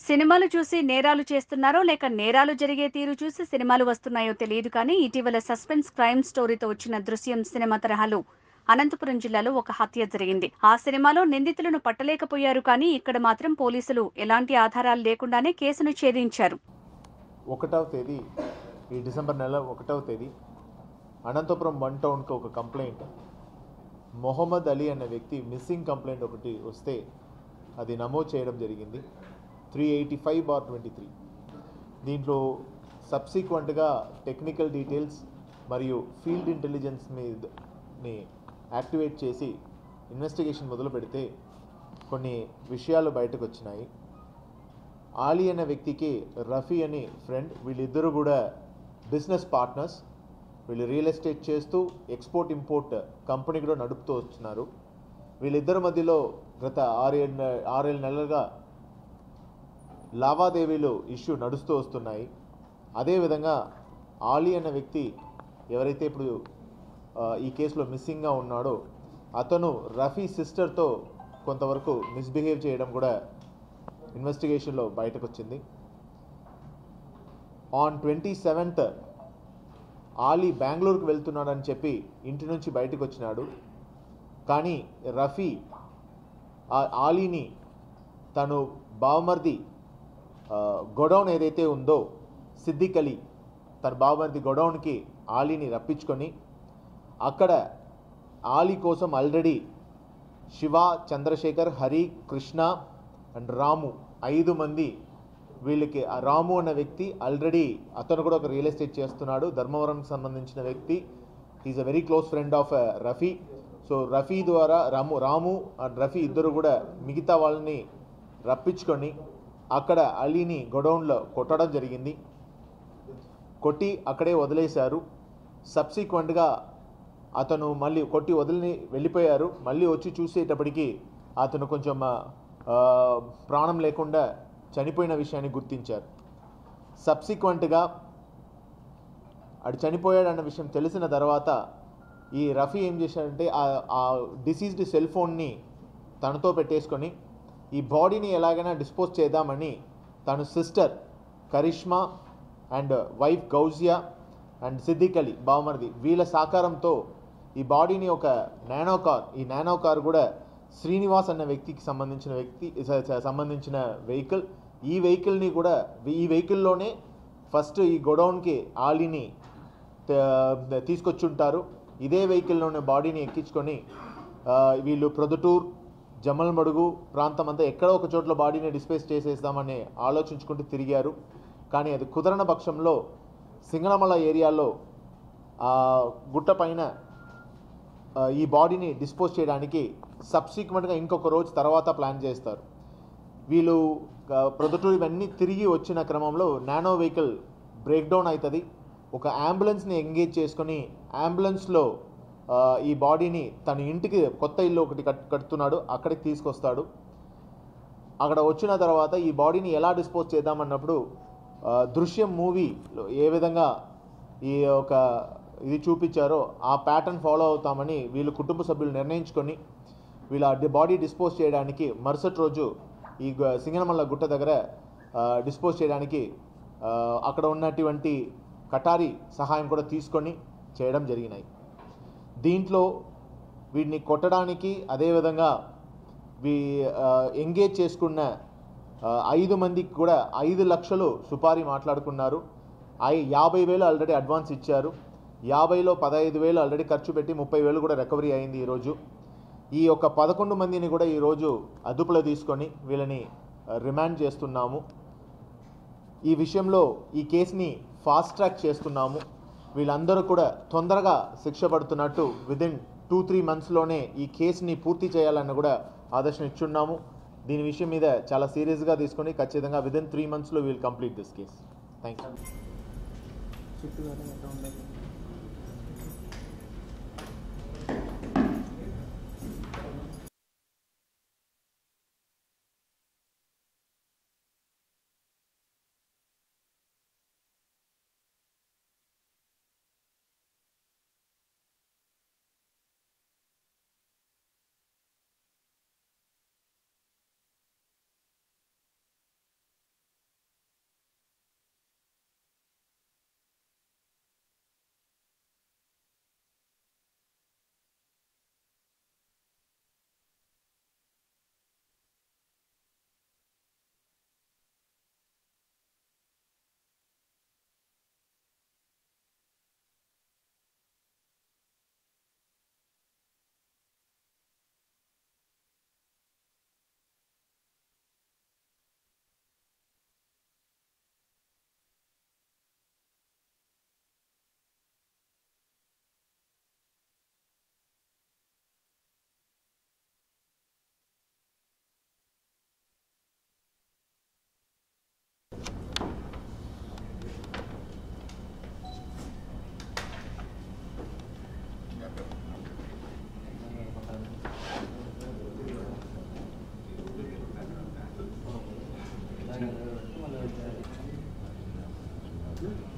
సినిమాలు చూసి నేరాలు చేస్తున్నారో లేక నేరాలు జరిగే తీరు చూసి సినిమాలు వస్తున్నాయో తెలియదు కానీ ఇటీవల సస్పెన్స్ క్రైమ్ స్టోరీతో వచ్చిన దృశ్యం సినిమా తరహాలో అనంతపురం జిల్లాలో ఒక హత్య జరిగింది ఆ సినిమాలో నిందితులను పట్టలేకపోయారు కానీ ఇక్కడ మాత్రం పోలీసులు ఎలాంటి ఆధారాలు లేకుండానే కేసును ఛేదించారు ఒకటవ తేదీ ఈ డిసెంబర్ నెల ఒకటవ తేదీ అనంతపురం వన్ టౌన్కి ఒక కంప్లైంట్ మొహమ్మద్ అలీ అనే వ్యక్తి మిస్సింగ్ కంప్లైంట్ ఒకటి వస్తే అది నమోదు చేయడం జరిగింది three eighty five bar twenty three దీంట్లో సబ్సిక్వెంట్గా టెక్నికల్ డీటెయిల్స్ మరియు ఫీల్డ్ ఇంటెలిజెన్స్ మీదని యాక్టివేట్ చేసి ఇన్వెస్టిగేషన్ మొదలు పెడితే కొన్ని విషయాలు బయటకు వచ్చినాయి ఆలీ అనే వ్యక్తికి రఫీ అని ఫ్రెండ్ వీళ్ళిద్దరూ కూడా బిజినెస్ పార్ట్నర్స్ వీళ్ళు రియల్ ఎస్టేట్ చేస్తూ ఎక్స్పోర్ట్ ఇంపోర్ట్ కంపెనీ కూడా నడుపుతూ వస్తున్నారు వీళ్ళిద్దరి మధ్యలో గత ఆరేడు నె- ఆరేడు నెలలుగా లావాదేవీలు ఇష్యూ నడుస్తూ వస్తున్నాయి అదేవిధంగా ఆలీ అనే వ్యక్తి ఎవరైతే ఇప్పుడు ఆ, ఈ కేసులో మిస్సింగ్గా ఉన్నాడో అతను రఫీ సిస్టర్తో కొంతవరకు మిస్బిహేవ్ చేయడం కూడా ఇన్వెస్టిగేషన్లో బయటకు వచ్చింది ఆన్ ట్వంటీ సెవెంత్ ఆలీ బెంగళూరుకు వెళ్తున్నాడని చెప్పి ఇంటి నుంచి బయటకు వచ్చినాడు కానీ రఫీ ఆ ఆలీని తను బావమర్ది ఆ, గొడౌన్ ఏదైతే ఉందో సిద్దిక్ అలీ తన బావమర్ది గొడౌన్కి ఆలీని రప్పించుకొని అక్కడ ఆలీ కోసం ఆల్రెడీ శివ చంద్రశేఖర్ హరి కృష్ణ అండ్ రాము ఐదు మంది వీళ్ళకి ఆ రాము అన్న వ్యక్తి ఆల్రెడీ అతను కూడా ఒక రియల్ ఎస్టేట్ చేస్తున్నాడు ధర్మవరంకి సంబంధించిన వ్యక్తి is a very close friend of Rafi so Rafi ద్వారా రాము రాము అండ్ రఫీ ఇద్దరు కూడా మిగతా వాళ్ళని రప్పించుకొని అక్కడ అలీని గొడౌన్లో కొట్టడం జరిగింది కొట్టి అక్కడే వదిలేశారు సబ్సిక్వెంట్గా అతను మళ్ళీ కొట్టి వదిలి వెళ్ళిపోయారు మళ్ళీ వచ్చి చూసేటప్పటికి అతను కొంచెం ఆ, ప్రాణం లేకుండా చనిపోయిన విషయాన్ని గుర్తించారు సబ్సిక్వెంట్గా అడు చనిపోయాడన్న విషయం తెలిసిన తర్వాత ఈ రఫీ ఏం చేశాడంటే ఆ- ఆ డిసీజ్డ్ సెల్ ఫోన్ని తనతో పెట్టేసుకొని ఈ బాడీని ఎలాగైనా డిస్పోజ్ చేద్దామని తను sister Karishma and wife Gousia and Siddiq Ali బావమరిది వీళ్ళ సహకారంతో ఈ బాడీని ఒక నానో కార్ ఈ నానో కార్ కూడా శ్రీనివాస్ అన్న వ్యక్తికి సంబంధించిన వ్యక్తి స- స- సంబంధించిన వెహికల్ ఈ వెహికల్ని కూడా ఈ వెహికల్లోనే ఫస్ట్ ఈ గొడౌన్కి ఆలీని త- తీసుకొచ్చుంటారు ఇదే వెహికల్లోనే బాడీని ఎక్కించుకొని ఆ, వీళ్ళు ప్రొద్దుటూర్ జమల్మడుగు ప్రాంతం అంతా ఎక్కడో ఒక చోట్ల బాడీని డిస్పేస్ చేసేద్దామని ఆలోచించుకుంటూ తిరిగారు కానీ అది కుదరని పక్షంలో సింగనమల ఏరియాలో ఆ గుట్ట పైన ఆ, ఈ బాడీని డిస్పోజ్ చేయడానికి సబ్సిక్వెంట్గా ఇంకొక రోజు తర్వాత ప్లాన్ చేస్తారు వీళ్ళు ఆ, ప్రొద్దుటూరు ఇవన్నీ తిరిగి వచ్చిన క్రమంలో నానో వెహికల్ బ్రేక్ డౌన్ అవుతుంది ఒక అంబులెన్స్ని ఎంగేజ్ చేసుకొని అంబులెన్స్లో ఆ, ఈ బాడీని తన ఇంటికి కొత్త ఇల్లు ఒకటి కట్ కడుతున్నాడు అక్కడికి తీసుకొస్తాడు అక్కడ వచ్చిన తర్వాత ఈ బాడీని ఎలా డిస్పోజ్ చేద్దామన్నప్పుడు ఆ, దృశ్యం మూవీలో ఏ విధంగా ఈ ఒక ఇది చూపించారో ఆ ప్యాటర్న్ ఫాలో అవుతామని వీళ్ళు కుటుంబ సభ్యులు నిర్ణయించుకొని వీళ్ళ బాడీ డిస్పోజ్ చేయడానికి మరుసటి రోజు ఈ గ- సింగనమల్ల గుట్ట దగ్గర డిస్పోజ్ చేయడానికి ఆ, అక్కడ ఉన్నటువంటి కటారి సహాయం కూడా తీసుకొని చేయడం జరిగినాయి దీంట్లో వీడిని కొట్టడానికి అదేవిధంగా వీ ఆ, ఎంగేజ్ చేసుకున్న ఆ, ఐదు మందికి కూడా ఐదు లక్షలు సుపారీ మాట్లాడుకున్నారు ఐ యాభై వేలు ఆల్రెడీ అడ్వాన్స్ ఇచ్చారు యాభైలో పదహైదు వేలు ఆల్రెడీ ఖర్చు పెట్టి ముప్పై వేలు కూడా రికవరీ అయింది ఈరోజు ఈ యొక్క పదకొండు మందిని కూడా ఈరోజు అదుపులో తీసుకొని వీళ్ళని ఆ, రిమాండ్ చేస్తున్నాము ఈ విషయంలో ఈ కేసుని ఫాస్ట్ ట్రాక్ చేస్తున్నాము వీళ్ళందరూ కూడా తొందరగా శిక్ష పడుతున్నట్టు విదిన్ టూ త్రీ మంత్స్లోనే ఈ కేసుని పూర్తి చేయాలని కూడా ఆదేశం ఇచ్చున్నాము దీని విషయం మీద చాలా సీరియస్గా తీసుకొని ఖచ్చితంగా విదిన్ త్రీ మంత్స్లో we'll complete this case thank you చుట్టూ కానీ ఎక్కడ ఉండదు లేదు